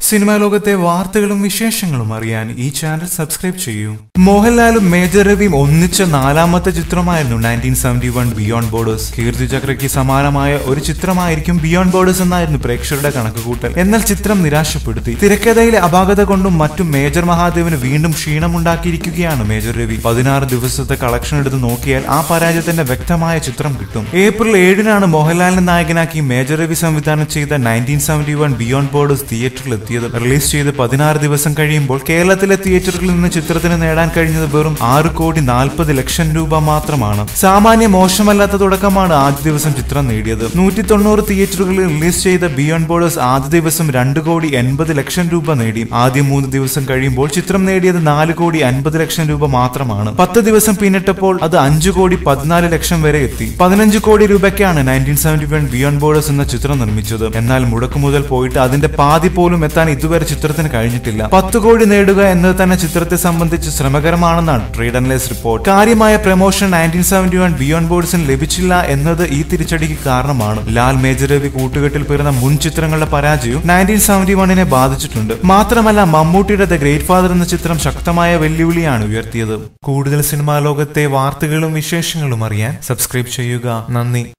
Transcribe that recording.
cinema ലോകത്തെ വാർത്തകളും വിശേഷങ്ങളും അറിയാൻ ഈ ചാനൽ സബ്സ്ക്രൈബ് ചെയ്യൂ മോഹൻലാലും മേജർ രവിയും ഒന്നിച്ച നാലാമത്തെ ചിത്രമായിരുന്നു nineteen seventy one beyond borders Keerthi ചക്രയ്ക്ക് സമാനമായ ഒരു ചിത്രമായിരിക്കും ബിയോണ്ട് ബോർഡേഴ്സ് എന്നായിരുന്നു പ്രേക്ഷകരുടെ കണക്കുകൂട്ടൽ എന്നാൽ ചിത്രം നിരാശപ്പെടുത്തി തിരക്കഥയിലെ അപാകത കൊണ്ടും മറ്റും മേജർ മഹാദേവന് വീണ്ടും ക്ഷീണമുണ്ടാക്കിയിരിക്കുകയാണ് മേജർ രവി പതിനാറ് ദിവസത്തെ കളക്ഷൻ എടുത്ത് നോക്കിയാൽ ആ പരാജയത്തിന്റെ വ്യക്തമായ ചിത്രം കിട്ടും ഏപ്രിൽ ഏഴിനാണ് മോഹൻലാലിനെ നായകനാക്കി മേജർ രവി സംവിധാനം ചെയ്ത nineteen seventy one beyond borders തിയേറ്ററിൽ എത്തിയത് റിലീസ് ചെയ്ത് പതിനാറ് ദിവസം കഴിയുമ്പോൾ കേരളത്തിലെ തിയേറ്ററുകളിൽ നിന്ന് ചിത്രത്തിന് നേടാൻ കഴിഞ്ഞത് വെറും ആറ് കോടി നാൽപ്പത് ലക്ഷം രൂപ മാത്രമാണ് സാമാന്യ മോശമല്ലാത്ത തുടക്കമാണ് ആദ്യ ദിവസം ചിത്രം നേടിയത് നൂറ്റി തൊണ്ണൂറ് തിയേറ്ററുകളിൽ റിലീസ് ചെയ്ത ബിയോണ്ട് ബോർഡേഴ്സ് ആദ്യ ദിവസം രണ്ട് കോടി എൺപത് ലക്ഷം രൂപ നേടി ആദ്യ മൂന്ന് ദിവസം കഴിയുമ്പോൾ ചിത്രം നേടിയത് നാല് കോടി അൻപത് ലക്ഷം രൂപ മാത്രമാണ് പത്ത് ദിവസം പിന്നിട്ടപ്പോൾ അത് അഞ്ചു കോടി പതിനാല് ലക്ഷം വരെ എത്തി പതിനഞ്ച് കോടി രൂപയ്ക്കാണ് nineteen seventy one beyond borders എന്ന ചിത്രം നിർമ്മിച്ചത് എന്നാൽ മുടക്കു മുതൽ പോയിട്ട് അതിന്റെ പാതി പോലും എത്താൻ ഇതുവരെ ചിത്രത്തിന് കഴിഞ്ഞിട്ടില്ല പത്ത് കോടി നേടുക എന്നത് തന്നെ ചിത്രത്തെ സംബന്ധിച്ച് ശ്രമകരമാണെന്നാണ് ട്രേഡ് അനലൈസ് റിപ്പോർട്ട് കാര്യമായ promotion nineteen seventy one beyond ബോർഡ്സിന് ലഭിച്ചില്ല എന്നത് ഈ തിരിച്ചടിക്ക് കാരണമാണ് ലാൽ മേജർ രവി കൂട്ടുകെട്ടിൽ പിറന്ന മുൻ ചിത്രങ്ങളുടെ പരാജയവും നയൻറ്റീൻ സെവന്റി വണ്ണിനെ ബാധിച്ചിട്ടുണ്ട് മാത്രമല്ല മമ്മൂട്ടിയുടെ ദ ഗ്രേറ്റ് ഫാദർ എന്ന ചിത്രം ശക്തമായ വെല്ലുവിളിയാണ് ഉയർത്തിയത് കൂടുതൽ സിനിമാ ലോകത്തെ വാർത്തകളും വിശേഷങ്ങളും അറിയാൻ സബ്സ്ക്രൈബ് ചെയ്യുക നന്ദി